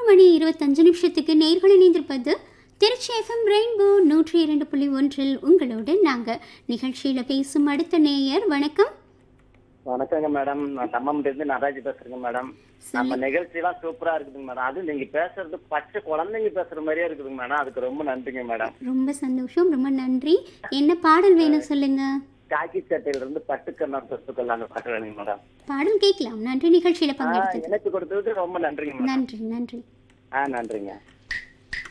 மணி இருபத்தஞ்சு நிமிஷத்துக்கு நேர்கள் இணைந்திருப்பது திருச்சி எஃப்எம் ரெயின்போ நூற்றி இரண்டு புள்ளி ஒன்றில் உங்களோடு நாங்கள் நிகழ்ச்சியில் பேசும் அடுத்த நேயர் வணக்கம் வணக்கங்க மேடம் நான் தம்மம்லேருந்து நடராஜ் பேசுறேங்க மேடம் நம்ம சொல்லு. நிகழ்ச்சி எல்லாம் சூப்பரா இருக்குதுங்க மேடம் அது நீங்க பேசுறது பச்சை குழந்தைங்க பேசுற மாதிரியே இருக்குதுங்க மேடம் அதுக்கு ரொம்ப நன்றிங்க மேடம் ரொம்ப சந்தோஷம் ரொம்ப நன்றி என்ன பாடல் வேணும் சொல்லுங்க காக்கி சட்டையில இருந்து பட்டுக்கண்ணா சொத்துக்கள் அந்த பாட்டு வேணுங்க மேடம் பாடல் கேட்கலாம் நன்றி நிகழ்ச்சியில் ஆ, பங்கெடுத்தது இணைப்பு கொடுத்ததுக்கு ரொம்ப நன்றிங்க மேடம் நன்றி நன்றி ஆ நன்றிங்க